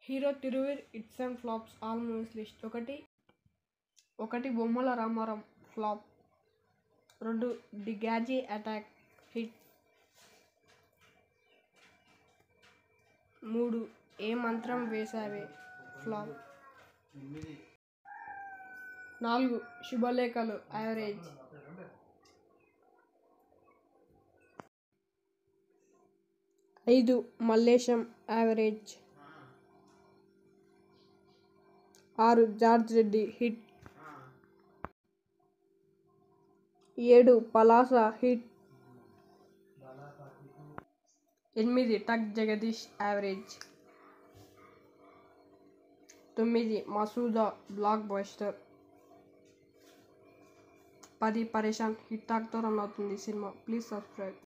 hero Thiruveer hits and flops all movies list ఒకటి ఒకటి Bommala Ramaram flop రెండు ది గ్యాజీ అటాక్ హిట్ మూడు ఏ మంత్రం వేసావే ఫ్లాప్ నాలుగు శుభలేఖలు యావరేజ్ ఐదు మల్లేశం యావరేజ్ ఆరు జార్జ్ రెడ్డి హిట్ ఏడు పలాస హిట్ ఎనిమిది టక్ జగదీష్ యావరేజ్ తొమ్మిది మసూదా బ్లాక్ బస్టర్ పది పరేషాన్ హిట్ టాక్తో రన్ అవుతుంది సినిమా ప్లీజ్ సబ్స్క్రైబ్